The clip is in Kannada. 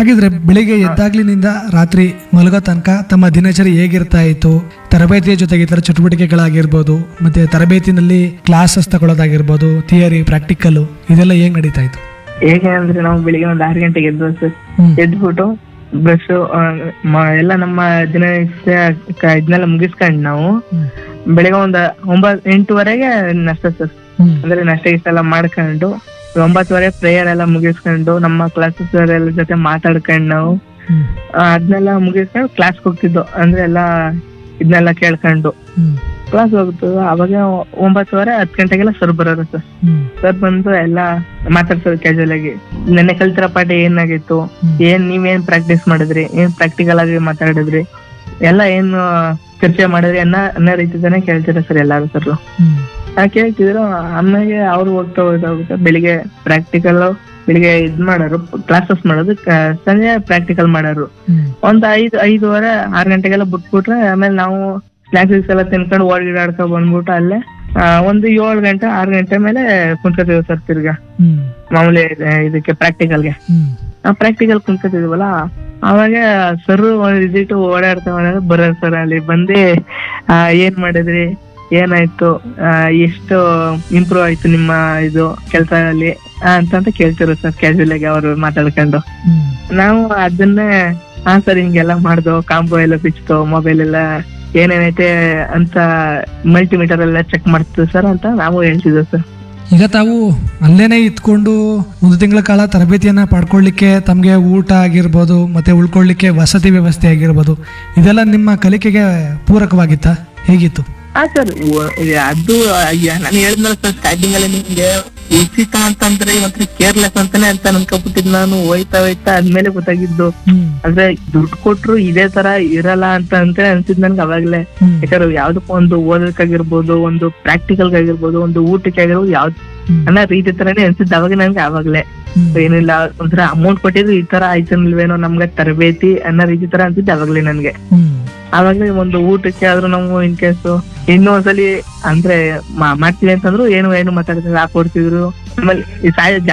ಹಾಗಿದ್ರೆ ಬೆಳಿಗ್ಗೆ ಎದ್ದಾಗ್ಲಿನಿಂದ ರಾತ್ರಿ ಮಲಗೋ ತನಕ ತಮ್ಮ ದಿನಚರಿ ಹೇಗಿರ್ತಾ ಇತ್ತು ತರಬೇತಿಯ ಜೊತೆಗೆ ಇತರ ಚಟುವಟಿಕೆಗಳಾಗಿರ್ಬೋದು ಮತ್ತೆ ತರಬೇತಿನಲ್ಲಿ ಕ್ಲಾಸಸ್ ತಗೊಳ್ಳೋದಾಗಿರ್ಬೋದು ಥಿಯರಿ ಪ್ರಾಕ್ಟಿಕಲ್ ಇದೆಲ್ಲ ಹೇಗ್ ನಡೀತಾ ಇತ್ತು ಹೇಗೆ ಅಂದ್ರೆ ನಾವು ಬೆಳಿಗ್ಗೆ ಒಂದು ಆರು ಗಂಟೆಗೆ ಎದ್ದು ಸರ್ ಹ್ಮ್. ಎದ್ಬಿಟ್ಟು ಬ್ರಷ್ ಎಲ್ಲ ನಮ್ಮ ದಿನನಿತ್ಯ ಕ- ಇದನ್ನೆಲ್ಲ ಮುಗಿಸ್ಕೊಂಡು ನಾವು ಹ್ಮ್. ಬೆಳಿಗ್ಗೆ ಒಂದ್ ಒಂಬತ್ ಎಂಟುವರೆಗೆ ನಾಷ್ಟ ಸರ್ ಹ್ಮ್. ಅಂದ್ರೆ ನಾಷ್ಟ ಇಷ್ಟ ಎಲ್ಲ ಮಾಡ್ಕೊಂಡು ಒಂಬತ್ತುವರೆ ಪ್ರೇಯರ್ ಎಲ್ಲ ಮುಗಿಸ್ಕೊಂಡು ನಮ್ಮ ಕ್ಲಾಸಸ್ ಎಲ್ಲ ಜೊತೆ ಮಾತಾಡ್ಕೊಂಡು ನಾವು ಹ್ಮ್. ಆ, ಅದ್ನೆಲ್ಲ ಮುಗಿಸ್ಕೊಂಡು ಕ್ಲಾಸ್ ಹೋಗ್ತಿದ್ದು ಅಂದ್ರೆ ಎಲ್ಲ ಇದನ್ನೆಲ್ಲ ಕೇಳ್ಕೊಂಡು ಹ್ಮ್. ಕ್ಲಾಸ್ ಹೋಗ್ತು ಅವಾಗ ಒಂಬತ್ತುವರೆ ಹತ್ತು ಗಂಟೆಗೆಲ್ಲ ಸರ್ ಬರೋರು ಸರ್ ಹ್ಮ್. ಸರ್ ಬಂದು ಎಲ್ಲ ಮಾತಾಡ್ಸೋದು ಕ್ಯಾಜುವಲ್ ಆಗಿ ನೆನ್ನೆ ಕಲ್ತಿರೋ ಪಾಠ ಏನಾಗಿತ್ತು ಹ್ಮ್. ಏನ್ ನೀವೇನ್ ಪ್ರಾಕ್ಟೀಸ್ ಮಾಡಿದ್ರಿ ಏನ್ ಪ್ರಾಕ್ಟಿಕಲ್ ಆಗಿ ಮಾತಾಡಿದ್ರಿ ಎಲ್ಲ ಏನು ಚರ್ಚೆ ಮಾಡಿದ್ರಿ ಅನ್ನೋ ಅನ್ನೋ ರೀತಿದಾನೆ ಕೇಳ್ತೀರ ಸರ್ ಎಲ್ಲಾರು ಸರ್ ಹ್ಮ್. ಕೇಳ್ತಿದ್ರು ಆಮೇಲೆ ಅವ್ರು ಹೋಗ್ತಾ ಹೋಗ್ತಾ ಹೋಗ್ತಾ ಬೆಳಿಗ್ಗೆ ಪ್ರಾಕ್ಟಿಕಲ್ ಬೆಳಿಗ್ಗೆ ಇದ್ ಮಾಡೋರು ಕ್ಲಾಸಸ್ ಮಾಡೋದು ಕ- ಸಂಜೆ ಪ್ರಾಕ್ಟಿಕಲ್ ಮಾಡೋರು ಹ್ಮ್. ಒಂದ್ ಐದು ಐದುವರೆ ಆರ್ ಗಂಟೆಗೆಲ್ಲ ಬಿಟ್ಬಿಟ್ರೆ ಆಮೇಲೆ ನಾವು ಸ್ನಾಕ್ಸ್ ಎಲ್ಲ ತಿನ್ಕೊಂಡು ಓಡಾಡ್ಕೊ ಬಂದ್ಬಿಟ್ಟು ಅಲ್ಲೇ ಆ, ಒಂದು ಏಳು ಗಂಟೆ ಆರು ಗಂಟೆ ಮೇಲೆ ಕುಂತ್ಕೋತೀವಿ ಸರ್ ತಿರ್ಗಾ ಹ್ಮ್. ಮಾಮೂಲಿ ಇದ್- ಇದಕ್ಕೆ ಪ್ರಾಕ್ಟಿಕಲ್ಗೆ ಹ್ಮ್. ಆ ಪ್ರಾಕ್ಟಿಕಲ್ ಕುಂತ್ಕೋತಿದ್ವಲ್ಲ ಅವಾಗ ಸರ್ ವಿಸಿಟ್ ಓಡಾಡ್ತಾ ಓಡಾಡ ಬರೋರು ಸರ್ ಅಲ್ಲಿ ಬಂದು ಆ, ಏನ್ ಮಾಡಿದ್ರಿ ಏನಾಯ್ತು ಆ, ಎಷ್ಟು ಇಂಪ್ರೂವ್ ಆಯ್ತು ನಿಮ್ಮ ಇದು ಕೆಲಸ ಅಲ್ಲಿ ಅಂತ ಕೇಳ್ತಿರು ಸರ್ ಕ್ಯಾಶುವಲ್ ಆಗಿ ಅವರು ಮಾತಾಡ್ಕೊಂಡು ಹ್ಮ್. ನಾವು ಅದನ್ನೇ ಹಾ ಸರ್ ಹಿಂಗೆಲ್ಲ ಮಾಡ್ದು ಕಾಂಬೋ ಎಲ್ಲ ಬಿಚ್ತು ಮೊಬೈಲ್ ಎಲ್ಲ ಏನೇನೈತೆ ಅಂತ ಮಲ್ಟಿಮೀಟರ್ ಎಲ್ಲ ಚೆಕ್ ಮಾಡ್ತೀವಿ ಸರ್ ಅಂತ ನಾವು ಹೇಳ್ತಿದ್ವಿ ಸರ್ ಈಗ ತಾವು ಅಲ್ಲೇನೆ ಇತ್ಕೊಂಡು ಒಂದು ತಿಂಗಳ ಕಾಲ ತರಬೇತಿಯನ್ನ ಪಡ್ಕೊಳ್ಳಿಕ್ಕೆ ತಮಗೆ ಊಟ ಆಗಿರ್ಬೋದು ಮತ್ತೆ ಉಳ್ಕೊಳ್ಳಿಕ್ಕೆ ವಸತಿ ವ್ಯವಸ್ಥೆ ಆಗಿರ್ಬೋದು ಇದೆಲ್ಲ ನಿಮ್ಮ ಕಲಿಕೆಗೆ ಪೂರಕವಾಗಿತ್ತಾ ಹೇಗಿತ್ತು ಹಾ ಸರ್ ಅದು ಅಯ್ಯ, ನಾನು ಹೇಳಿದ್ನಲ್ಲ ಸರ್ ಸ್ಟಾರ್ಟಿಂಗ್ ಅಲ್ಲಿ ನಿಮ್ಗೆ ಉಚಿತ ಅಂತಂದ್ರೆ ಒಂಥರ ಕೇರ್ಲೆಸ್ ಅಂತಾನೆ ಅಂತ ಅನ್ಕೊಬಿಟ್ಟಿದ್ ನಾನು ಹೋಯ್ತಾ ಹೋಯ್ತಾ ಆದ್ಮೇಲೆ ಗೊತ್ತಾಗಿದ್ದು ಹ್ಮ್ ಅಂದ್ರೆ ದುಡ್ಡು ಕೊಟ್ರು ಇದೇ ತರ ಇರಲ್ಲ ಅಂತ ಅಂತ ಅನ್ಸಿದ್ ನನ್ಗೆ ಅವಾಗ್ಲೇ ಹ್ಮ್. ಯಾಕಂದ್ರೆ ಯಾವ್ದಕ್ಕೂ ಒಂದು ಓದಕ್ಕಾಗಿರ್ಬೋದು ಒಂದು ಪ್ರಾಕ್ಟಿಕಲ್ ಆಗಿರ್ಬೋದು ಒಂದು ಊಟಕ್ಕೆ ಆಗಿರ್ಬೋದು ಯಾವ್ದು ಹ್ಮ್. ಅನ್ನೋ ರೀತಿ ತರಾನೇ ಅನ್ಸಿದ್ ಅವಾಗ ನನ್ಗೆ ಅವಾಗ್ಲೇ ಹ್ಮ್. ಏನಿಲ್ಲ ಒಂಥರ ಅಮೌಂಟ್ ಕೊಟ್ಟಿದ್ರು ಈ ತರ ಆಯ್ತನ್ಲ್ವೇನೋ ನಮ್ಗೆ ತರಬೇತಿ ಅನ್ನೋ ರೀತಿ ತರ ಅನ್ಸಿದ್ದು ಅವಾಗ್ಲೇ ನನ್ಗೆ ಹ್ಮ್. ಆವಾಗ್ಲೇ ಒಂದು ಊಟಕ್ಕೆ ಆದ್ರೂ ನಾವು ಇನ್ ಕೇಸ್ ಇನ್ನೂ ಒಂದ್ಸಲಿ ಅಂದ್ರೆ ಮಾ- ಮಾಡ್ತೀವಿ ಅಂತಂದ್ರು ಏನು ಏನು ಮಾತಾಡ್ತಿದ್ರು ಹಾಕೊಡ್ತಿದ್ರು ಆಮೇಲೆ ಈ ಸಾಯ